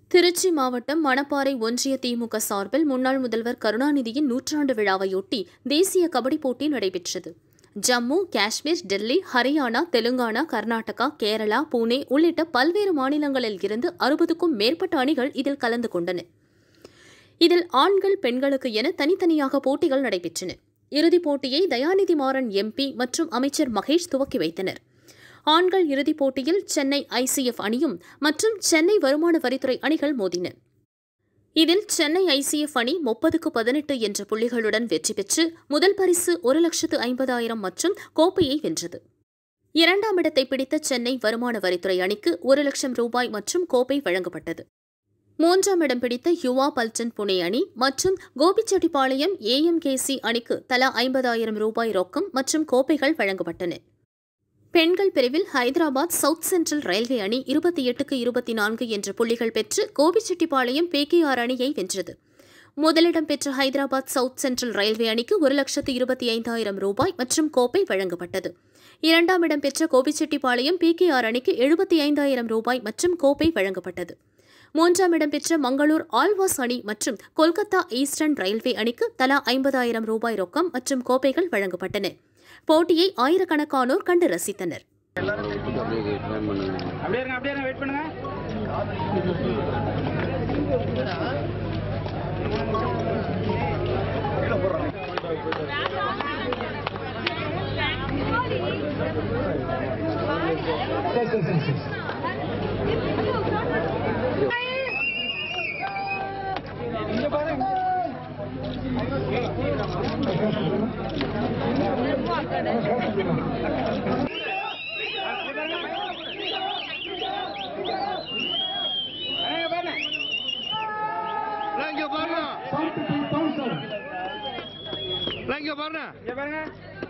திருச்சி மாவட்டம் மணப்பாறை ஒன்றிய திமுக சார்பில் முன்னாள் முதல்வர் கருணாநிதியின் நூற்றாண்டு விழாவையொட்டி தேசிய கபடி போட்டி நடைபெற்றது ஜம்மு காஷ்மீர் டெல்லி ஹரியானா தெலுங்கானா கர்நாடகா கேரளா புனே உள்ளிட்ட பல்வேறு மாநிலங்களில் இருந்து அறுபதுக்கும் மேற்பட்ட அணிகள் இதில் கலந்து கொண்டன இதில் ஆண்கள் பெண்களுக்கு என தனித்தனியாக போட்டிகள் நடைபெற்றன இறுதிப் போட்டியை தயாநிதி மாறன் எம்பி மற்றும் அமைச்சர் மகேஷ் துவக்கி வைத்தனர் ஆண்கள் இறுதிப் போட்டியில் சென்னை ஐசிஎஃப் அணியும் மற்றும் சென்னை வருமான வரித்துறை அணிகள் மோதின இதில் சென்னை ஐசிஎஃப் அணி முப்பதுக்கு பதினெட்டு என்ற புள்ளிகளுடன் வெற்றி பெற்று முதல் பரிசு ஒரு லட்சத்து ஐம்பதாயிரம் மற்றும் கோப்பையை வென்றது இரண்டாம் இடத்தை பிடித்த சென்னை வருமான வரித்துறை அணிக்கு ஒரு லட்சம் ரூபாய் மற்றும் கோப்பை வழங்கப்பட்டது மூன்றாம் இடம் பிடித்த யுவா பல்டன் புனே அணி மற்றும் கோபிச்செட்டிப்பாளையம் ஏஎம்கேசி அணிக்கு தலா ஐம்பதாயிரம் ரூபாய் ரொக்கம் மற்றும் கோப்பைகள் வழங்கப்பட்டன பெண்கள் பிரிவில் ஹைதராபாத் சவுத் சென்ட்ரல் ரயில்வே அணி இருபத்தி எட்டுக்கு இருபத்தி நான்கு என்ற புள்ளிகள் பெற்று கோபிச்செட்டிப்பாளையம் பேகேஆர் அணியை வென்றது முதலிடம் பெற்ற ஹைதராபாத் சவுத் சென்ட்ரல் ரயில்வே அணிக்கு ஒரு லட்சத்து இருபத்தி ஐந்தாயிரம் ரூபாய் மற்றும் கோப்பை வழங்கப்பட்டது இரண்டாம் இடம் பெற்ற கோபிச்செட்டிப்பாளையம் பிகேஆர் அணிக்கு எழுபத்தி ஐந்தாயிரம் ரூபாய் மற்றும் கோப்பை வழங்கப்பட்டது மூன்றாம் இடம் பெற்ற மங்களூர் ஆல்வாஸ் அணி மற்றும் கொல்கத்தா ஈஸ்டர்ன் ரயில்வே அணிக்கு தலா ஐம்பதாயிரம் ரூபாய் ரொக்கம் மற்றும் கோப்பைகள் வழங்கப்பட்டன போட்டியை ஆயிரக்கணக்கானோர் கண்டு ரசித்தனர் அப்படியே ட்ரை பண்ணுங்க அப்படியே இருங்க அப்படியே இருங்க வெயிட் பண்ணுங்க அண்ணா, இங்க பாருங்க இங்க பாருங்க இங்க பாருங்க இங்க பாருங்க